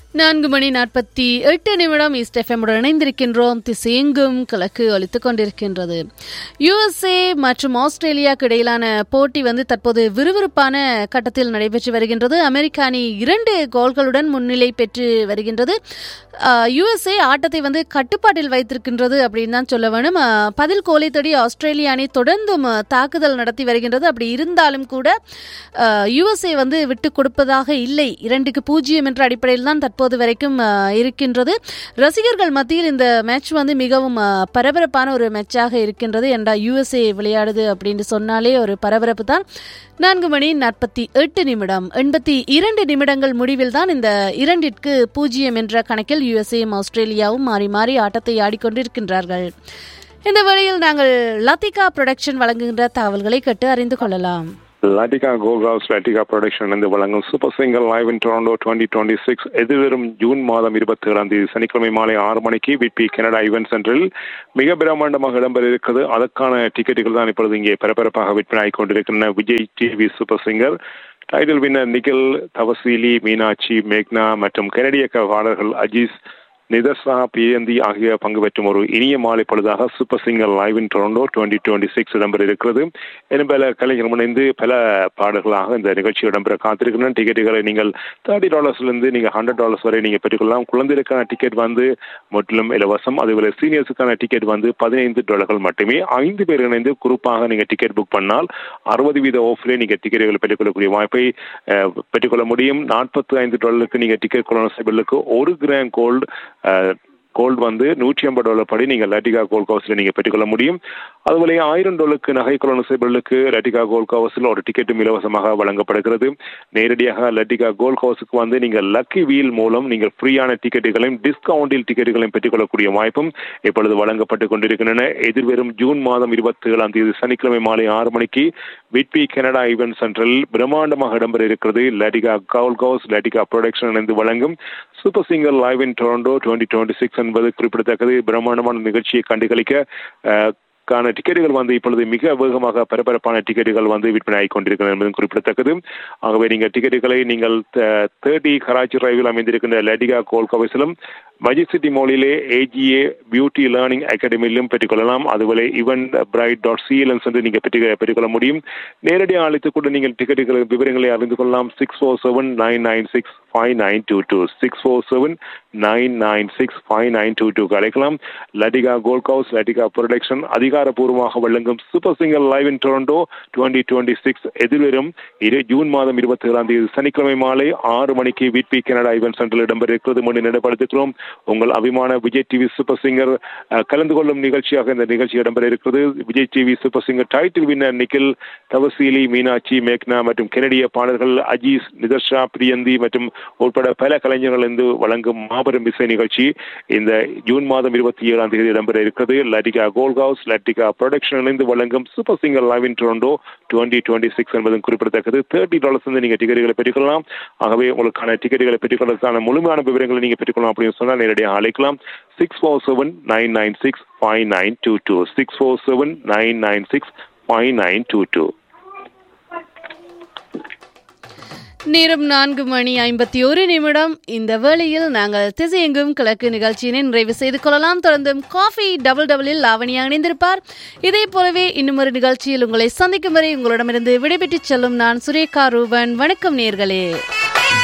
நான்கு மணி நாற்பத்தி எட்டு நிமிடம் ஈஸ்ட் எஃப்எம்முடன் இணைந்திருக்கின்றோம் திசையெங்கும் கிழக்கு ஒலித்துக் கொண்டிருக்கின்றது யுஎஸ்ஏ மற்றும் ஆஸ்திரேலியாவுக்கு இடையிலான போட்டி வந்து தற்போது விறுவிறுப்பான கட்டத்தில் நடைபெற்று வருகின்றது அமெரிக்க அணி இரண்டு கோல்களுடன் முன்னிலை பெற்று வருகின்றது யுஎஸ்ஏ ஆட்டத்தை வந்து கட்டுப்பாட்டில் வைத்திருக்கின்றது அப்படின்னு தான் சொல்ல வேணும் அஹ், பதில் கோலை தேடி ஆஸ்திரேலிய அணி தொடர்ந்தும் அஹ், தாக்குதல் நடத்தி வருகின்றது அப்படி இருந்தாலும் கூட யுஎஸ்ஏ வந்து விட்டு கொடுப்பதாக இல்லை இரண்டுக்கு பூஜ்ஜியம் என்ற அடிப்படையில் தான் தற்போது வரைக்கும் அஹ், இருக்கின்றது ரசிகர்கள் மத்தியில் இந்த மேட்ச் வந்து மிகவும் அஹ், பரபரப்பான ஒரு மேட்சாக இருக்கின்றது என்றா யுஎஸ்ஏ விளையாடுது அப்படின்னு சொன்னாலே ஒரு பரபரப்பு தான் நான்கு மணி நாற்பத்தி எட்டு நிமிடம் எண்பத்தி இரண்டு நிமிடங்கள் முடிவில் தான் இந்த இரண்டிற்கு பூஜ்ஜியம் என்ற கணக்கில் யுஎஸ்ஏயும் ஆஸ்திரேலியாவும் மாறி மாறி ஆட்டத்தை ஆடிக்கொண்டிருக்கின்றார்கள் இந்த வழியில் நாங்கள் லத்திகா புரொடக்ஷன் வழங்குகின்ற தகவல்களை கேட்டு அறிந்து கொள்ளலாம் லாட்டிகா கோல்காவ்ஸ் லாட்டிகா ப்ரொடக்ஷன் இருந்து வழங்கும் super singer live in Toronto twenty twenty six எதிர்வரும் ஜூன் மாதம் இருபத்தி ஏழாம் தேதி சனிக்கிழமை மாலை ஆறு மணிக்கு விபி கனடா ஈவென்ட் சென்டரில் மிக பிரம்மாண்டமாக இடம்பெற இருக்கிறது அதற்கான டிக்கெட்டுகள் தான் இப்பொழுது இங்கே பரபரப்பாக விற்பனை கொண்டிருக்கின்றன Vijay TV super singer title winner Nikhil Thavaseeli Meenakshi மேக்னா மற்றும் கனடிய பாடல்கள் அஜீஸ் நிதர்சா பிஎந்தி ஆகிய பங்கு பெற்றும் ஒரு இனிய மாலை பொழுதாக super singer live in Toronto twenty twenty six இடம்பெற இருக்கிறது இன்னும் பல கலைஞர் முனைந்து பல பாடல்களாக இந்த நிகழ்ச்சி இடம்பெற காத்திருக்கின்றன டிக்கெட்டுகளை நீங்கள் தேர்ட்டி டாலர்ஸ்லேருந்து நீங்கள் ஹண்ட்ரட் டாலர்ஸ் வரை நீங்கள் பெற்றுக்கொள்ளலாம் குழந்தைகளுக்கான டிக்கெட் வந்து முற்றிலும் இலவசம் அதுபோல சீனியர்ஸுக்கான டிக்கெட் வந்து பதினைந்து டாலர்கள் மட்டுமே ஐந்து பேர் இணைந்து குரூப்பாக நீங்கள் டிக்கெட் புக் பண்ணால் அறுபது வீத ஆஃப்லேயே நீங்கள் டிக்கெட்டுகளை பெற்றுக்கொள்ளக்கூடிய வாய்ப்பை அஹ், பெற்றுக்கொள்ள முடியும் நாற்பத்தி ஐந்து டாலருக்கு நீங்கள் டிக்கெட் கொள்ளணும் பில்லுக்கு ஒரு கிராம் கோல்டு கோல்டு வந்து நூற்றி ஐம்பது டாலர் படி நீங்கள் லட்டிகா கோல்ட் கவுஸில் நீங்கள் பெற்றுக்கொள்ள முடியும் அதுபோல ஆயிரம் டாலருக்கு நகை கொள்ளணும் செய்பவர்களுக்கு லட்டிகா கோல்ட் கவுஸில் ஒரு டிக்கெட்டும் இலவசமாக வழங்கப்படுகிறது நேரடியாக லட்டிகா கோல்ட் கவுஸுக்கு வந்து நீங்கள் லக்கி வீல் மூலம் நீங்கள் ஃப்ரீயான டிக்கெட்டுகளையும் டிஸ்கவுண்டில் டிக்கெட்டுகளையும் பெற்றுக்கொள்ளக்கூடிய வாய்ப்பும் இப்பொழுது வழங்கப்பட்டு கொண்டிருக்கின்றன எதிர்வரும் ஜூன் மாதம் இருபத்தி ஏழாம் தேதி சனிக்கிழமை மாலை ஆறு மணிக்கு விட்பி கனடா ஈவென்ட் சென்டரில் பிரம்மாண்டமாக இடம்பெற இருக்கிறது Latika gold house Latika production இணைந்து வழங்கும் super singer live in Toronto twenty twenty six என்பது குறிப்பிடத்தக்கது பிரம்மாண்டமான நிகழ்ச்சியை கண்டுகளிக்க அஹ், கான டிக்கெட்டுகள் வந்து இப்பொழுது மிக வேகமாக பரபரப்பான டிக்கெட்டுகள் வந்து விற்பனை ஆகிக் கொண்டிருக்கிறது என்பதும் குறிப்பிடத்தக்கது ஆகவே நீங்கள் டிக்கெட்டுகளை நீங்கள் தேர்ட்டி கராச்சி டிரைவில் அமைந்திருக்கின்ற லட்டிகா கோல் கவசிலும் மஜிசிட்டி மோலிலே ஏஜிஏ பியூட்டி லேர்னிங் அகாடமியிலும் பெற்றுக்கொள்ளலாம் அதுபோல ஈவன் பிரைட் டாட் சிஎல்என் சென்று நீங்கள் பெற்று பெற்றுக்கொள்ள முடியும் நேரடியாக அழைத்து கொண்டு நீங்கள் டிக்கெட்டுகள் விவரங்களை அறிந்து கொள்ளலாம் six four seven nine nine six five nine two two six four seven nine nine six five nine two டூக்கு அழைக்கலாம் Latika gold house Latika production அதிகாரப்பூர்வமாக வழங்கும் super singer live in Toronto twenty twenty six எதிர்வரும் இரு ஜூன் மாதம் இருபத்தி ஏழாம் தேதி சனிக்கிழமை மாலை ஆறு மணிக்கு விட்பி கனடா ஈவென்ட் சென்டரில் இடம்பெற இருக்கிறது முன் நினைப்படுத்துகிறோம் உங்கள் அபிமான விஜய் டிவி சூப்பர் சிங்கர் அஹ், கலந்து கொள்ளும் நிகழ்ச்சியாக இந்த நிகழ்ச்சி இடம்பெற இருக்கிறது Vijay TV super singer title winner Nikhil Thavaseeli Meenakshi மேக்னா மற்றும் கெனடிய பாடல்கள் அஜீஸ் நிதர்ஷா பிரியந்தி மற்றும் உட்பட பல கலைஞர்கள் இருந்து வழங்கும் மாபெரும் இசை நிகழ்ச்சி இந்த ஜூன் மாதம் இருபத்தி ஏழாம் தேதி இடம்பெற இருக்கிறது Latika gold house Latika production இணைந்து வழங்கும் super singer live in Toronto twenty twenty six என்பதும் குறிப்பிடத்தக்கது தேர்ட்டி டாலர்ஸ் வந்து நீங்கள் டிக்கெட்டுகளை பெற்றுக்கொள்ளலாம் ஆகவே உங்களுக்கான டிக்கெட்டுகளை பெற்றுக்கொள்வதற்கான முழுமையான விவரங்களை நீங்கள் பெற்றுக்கொள்ளலாம் அப்படின்னு சொன்னால் நேரடியாக அழைக்கலாம் six four seven nine nine six five nine two two six four seven nine nine six five nine two two நேரம் நான்கு மணி ஐம்பத்தி ஒரு நிமிடம் இந்த வேளையில் நாங்கள் திசையெங்கும் கிழக்கு நிகழ்ச்சியினை நிறைவு செய்து கொள்ளலாம் தொடர்ந்தும் காஃபி டபுள் டபுளில் லாவணியா இணைந்திருப்பார் இதே போலவே இன்னும் ஒரு நிகழ்ச்சியில் உங்களை சந்திக்கும் வரை உங்களிடமிருந்து விடைபெற்றுச் செல்லும் நான் சுரேகா ரூபன் வணக்கம் நேர்களே